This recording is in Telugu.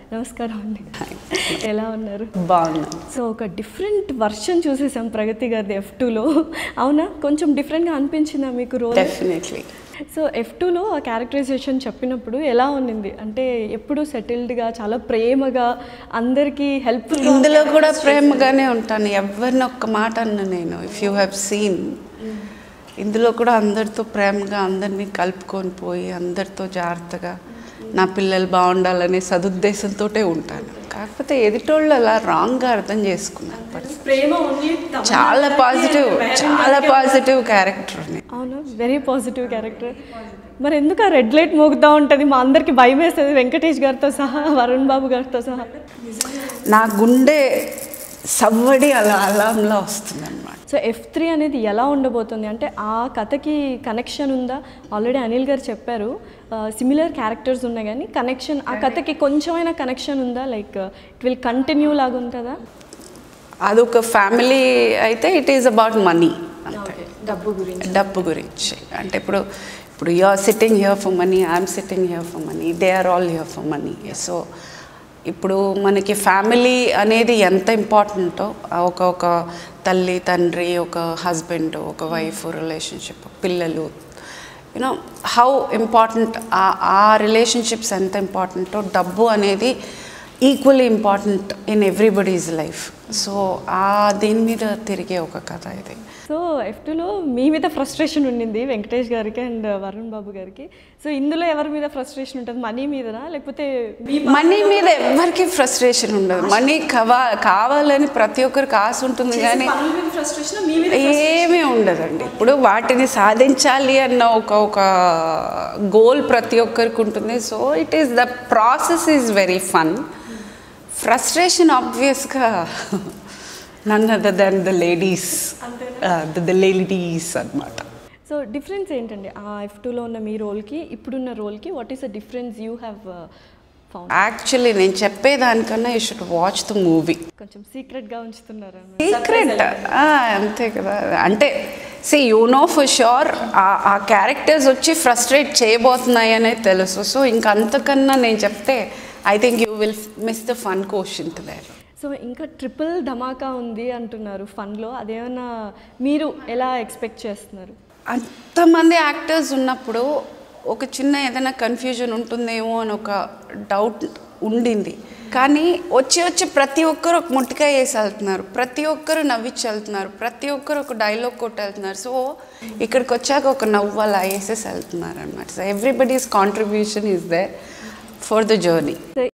నమస్కారం అండి ఎలా ఉన్నారు బాగున్నాను సో ఒక డిఫరెంట్ వర్షన్ చూసేసాం ప్రగతి గారిది ఎఫ్ టూలో అవునా కొంచెం డిఫరెంట్గా అనిపించిందా మీకు రోల్ డెఫినెట్లీ సో ఎఫ్ టూలో ఆ క్యారెక్టరైజేషన్ చెప్పినప్పుడు ఎలా ఉన్నింది అంటే ఎప్పుడు సెటిల్డ్గా చాలా ప్రేమగా అందరికీ హెల్ప్ఫుల్ ఇందులో కూడా ప్రేమగానే ఉంటాను ఎవరిని ఒక్క మాట అన్న నేను ఇఫ్ యూ హ్యావ్ సీన్ ఇందులో కూడా అందరితో ప్రేమగా అందరినీ కలుపుకొని పోయి అందరితో జాగ్రత్తగా నా పిల్లలు బాగుండాలనే సదుద్దేశంతో ఉంటాను కాకపోతే ఎదుటోళ్ళు అలా రాంగ్గా అర్థం చేసుకున్నాను ప్రేమ ఓన్లీ చాలా పాజిటివ్ చాలా పాజిటివ్ క్యారెక్టర్ అని అవును వెరీ పాజిటివ్ క్యారెక్టర్ మరి ఎందుకు ఆ రెడ్ లైట్ మోగుతూ ఉంటుంది మా అందరికి భయం వేస్తుంది వెంకటేష్ గారితో సహా వరుణ్ బాబు గారితో సహా నా గుండె సవ్వడి అలా అలాంలా వస్తుంది అనమాట సో ఎఫ్ త్రీ అనేది ఎలా ఉండబోతుంది అంటే ఆ కథకి కనెక్షన్ ఉందా ఆల్రెడీ అనిల్ గారు చెప్పారు సిమిలర్ క్యారెక్టర్స్ ఉన్నాయి కానీ కనెక్షన్ ఆ కథకి కొంచెమైనా కనెక్షన్ ఉందా లైక్ ఇట్ విల్ కంటిన్యూ లాగా ఉంటుందా అదొక ఫ్యామిలీ అయితే ఇట్ ఈస్ అబౌట్ మనీ అంతే డబ్బు గురించి డబ్బు గురించి అంటే ఇప్పుడు ఇప్పుడు you are sitting here for money I'm sitting here for money they are all here for money so ఇప్పుడు మనకి ఫ్యామిలీ అనేది ఎంత ఇంపార్టెంటో ఒక ఒక తల్లి తండ్రి ఒక హస్బెండ్ ఒక వైఫ్ రిలేషన్షిప్ పిల్లలు యూనో హౌ ఇంపార్టెంట్ ఆ రిలేషన్షిప్స్ ఎంత ఇంపార్టెంటో డబ్బు అనేది equally important in everybody's life so ఆ దీని మీద తిరిగే ఒక కథ ఇది సో ఎఫ్ టూలో మీ మీద ఫ్రస్ట్రేషన్ ఉండింది వెంకటేష్ గారికి అండ్ వరుణ్ బాబు గారికి సో ఇందులో ఎవరి మీద ఫ్రస్ట్రేషన్ ఉంటుంది మనీ మీదనా లేకపోతే మీ మనీ మీద ఎవరికి ఫ్రస్ట్రేషన్ ఉండదు మనీ కవా కావాలని ప్రతి ఒక్కరికి ఆశ ఉంటుంది కానీ ఫ్రస్ట్రేషన్ మీ ఏమీ ఉండదండి ఇప్పుడు వాటిని సాధించాలి అన్న ఒక ఒక గోల్ ప్రతి ఒక్కరికి ఉంటుంది so it is the process is very fun frustration ఆబ్వియస్గా none other than the ladies the ladies అన్నమాట సో డిఫరెన్స్ ఏంటండి ఆ ఎఫ్ టూలో ఉన్న మీ రోల్కి ఇప్పుడున్న రోల్కి what is the difference you have found actually నేను చెప్పేదానికన్నా you should watch the movie కొంచెం సీక్రెట్గా ఉంచుతున్నారు సీక్రెట్ అంతే కదా అంటే see you know for sure ఆ క్యారెక్టర్స్ వచ్చి ఫ్రస్ట్రేట్ చేయబోతున్నాయి అనేది తెలుసు సో ఇంకంతకన్నా నేను చెప్తే I think you will miss the fun question there so ఇంకా ట్రిపుల్ ధమాకా ఉంది అంటున్నారు ఫన్లో అదేమన్నా మీరు ఎలా ఎక్స్పెక్ట్ చేస్తున్నారు అంతమంది యాక్టర్స్ ఉన్నప్పుడు ఒక చిన్న ఏదైనా కన్ఫ్యూజన్ ఉంటుందేమో అని ఒక డౌట్ ఉండింది కానీ వచ్చి వచ్చి ప్రతి ఒక్కరు ఒక ముట్టికాయ వేసి వెళ్తున్నారు ప్రతి ఒక్కరు నవ్విచ్చి వెళ్తున్నారు ప్రతి ఒక్కరు ఒక డైలాగ్ కొట్టి వెళ్తున్నారు సో ఇక్కడికి వచ్చాక ఒక నవ్వు అలా వేసేసి వెళ్తున్నారు అనమాట so everybody's contribution is there for the journey so